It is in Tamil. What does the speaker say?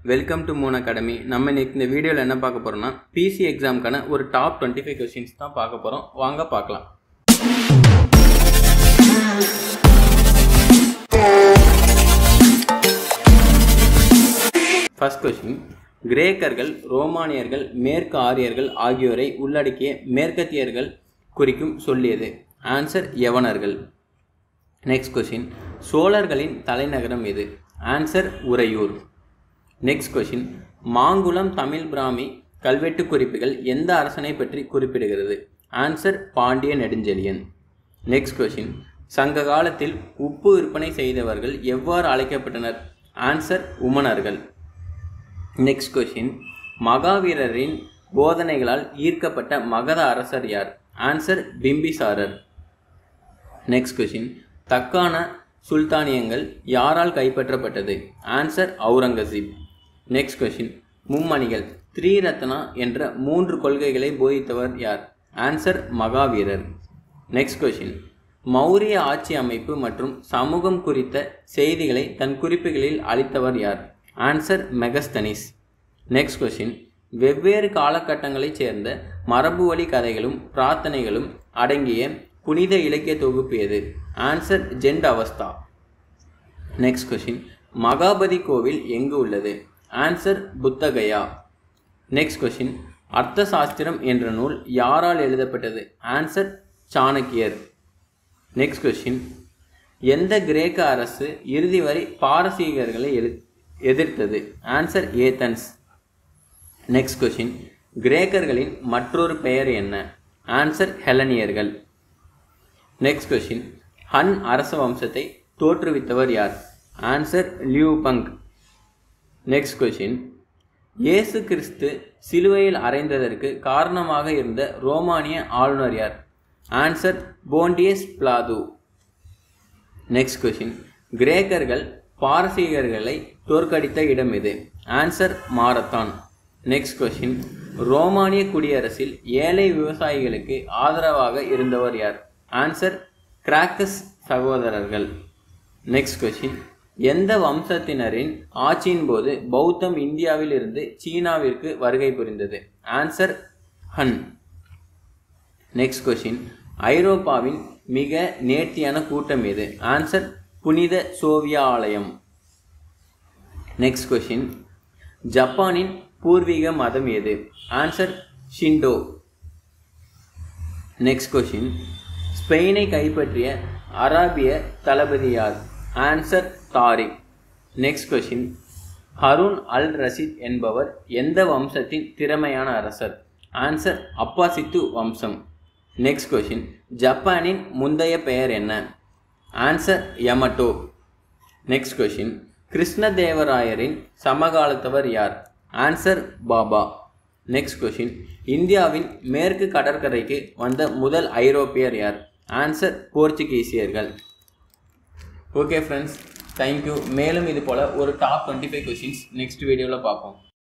வெல்கம் டு மூன் அகாடமி நம்ம இன்னைக்கு இந்த வீடியோவில் என்ன பார்க்க போகிறோம்னா பிசி எக்ஸாமுக்கான ஒரு டாப் டுவெண்ட்டி ஃபைவ் கொஸ்டின்ஸ் தான் பார்க்க போகிறோம் வாங்க பார்க்கலாம் ஃபர்ஸ்ட் கொஸ்டின் கிரேக்கர்கள் ரோமானியர்கள் மேற்கு ஆரியர்கள் ஆகியோரை உள்ளடக்கிய மேற்கத்தியர்கள் குறிக்கும் சொல்லியது ஆன்சர் யவனர்கள் நெக்ஸ்ட் கொஷின் சோழர்களின் தலைநகரம் எது answer Uraiyur next question Mangulam Tamil Brahmi கல்வெட்டு குறிப்புகள் எந்த அரசனை பற்றி குறிப்பிடுகிறது answer Pandya Nedunchezhiyan next question சங்க காலத்தில் உப்பு விற்பனை செய்தவர்கள் எவ்வாறு அழைக்கப்பட்டனர் ஆன்சர் உமணர்கள் நெக்ஸ்ட் கொஷின் மகாவீரரின் போதனைகளால் ஈர்க்கப்பட்ட மகத அரசர் யார் ஆன்சர் பிம்பிசாரர் நெக்ஸ்ட் கொஷின் தக்கான சுல்தானியங்கள் யாரால் கைப்பற்றப்பட்டது ஆன்சர் அவுரங்கசீப் நெக்ஸ்ட் கொஷின் மும்மணிகள் த்ரீ ரத்னா என்ற மூன்று கொள்கைகளை போதித்தவர் யார் ஆன்சர் மகாவீரர் நெக்ஸ்ட் கொஷின் மௌரிய ஆட்சி அமைப்பு மற்றும் சமூகம் குறித்த செய்திகளை தன் குறிப்புகளில் அளித்தவர் யார் ஆன்சர் மெகஸ்தனிஸ் நெக்ஸ்ட் கொஷின் வெவ்வேறு காலகட்டங்களைச் சேர்ந்த மரபுவழி கதைகளும் பிரார்த்தனைகளும் அடங்கிய புனித இலக்கிய தொகுப்பு எது answer Zend Avesta next question Mahabodhi கோவில் எங்கு உள்ளது ஆன்சர் புத்தகயா நெக்ஸ்ட் கொஷின் அர்த்த சாஸ்திரம் என்ற நூல் யாரால் எழுதப்பட்டது ஆன்சர் சாணக்கியர் நெக்ஸ்ட் கொஷின் எந்த கிரேக்க அரசு இறுதி வரை பாரசீகர்களை எழு எதிர்த்தது ஆன்சர் ஏத்தன்ஸ் நெக்ஸ்ட் கொஷின் கிரேக்கர்களின் மற்றொரு பெயர் என்ன ஆன்சர் ஹெலனியர்கள் நெக்ஸ்ட் கொஷின் ஹன் அரச வம்சத்தை தோற்றுவித்தவர் யார் ஆன்சர் லியூபங் நெக்ஸ்ட் கொஷின் இயேசு கிறிஸ்து சிலுவையில் அறைந்ததற்கு காரணமாக இருந்த ரோமானிய ஆளுநர் யார் answer Pontius Pilate next question கிரேக்கர்கள் பாரசீகர்களை தோற்கடித்த இடம் எது ஆன்சர் மாரத்தான் நெக்ஸ்ட் கொஷின் ரோமானிய குடியரசில் ஏழை விவசாயிகளுக்கு ஆதரவாக இருந்தவர் யார் ஆன்சர் கிராக்கஸ் சகோதரர்கள் நெக்ஸ்ட் கொஷின் எந்த வம்சத்தினரின் ஆட்சியின் போது பௌத்தம் இந்தியாவில் இருந்து சீனாவிற்கு வருகை புரிந்தது ஆன்சர் ஹன் நெக்ஸ்ட் கொஷின் ஐரோப்பாவின் மிக நேர்த்தியான கூட்டம் எது ஆன்சர் புனித சோவியா ஆலயம் நெக்ஸ்ட் கொஷின் ஜப்பானின் பூர்வீக மதம் எது ஆன்சர் ஷிண்டோ நெக்ஸ்ட் கொஷின் ஸ்பெயினை கைப்பற்றிய அராபிய தளபதி யார் answer Tariq next question Harun al Rashid என்பவர் எந்த வம்சத்தின் திறமையான அரசர் ஆன்சர் அப்பாசித்து வம்சம் நெக்ஸ்ட் கொஷின் ஜப்பானின் முந்தைய பெயர் என்ன ஆன்சர் யமட்டோ நெக்ஸ்ட் கொஷின் கிருஷ்ணதேவராயரின் சமகாலத்தவர் யார் ஆன்சர் பாபா நெக்ஸ்ட் கொஷின் இந்தியாவின் மேற்கு கடற்கரைக்கு வந்த முதல் ஐரோப்பியர் யார் ஆன்சர் போர்ச்சுகீசியர்கள் ஓகே ஃப்ரெண்ட்ஸ் தேங்க்யூ மேலும் இது போல் ஒரு top twenty five questions next வீடியோவில் பார்ப்போம்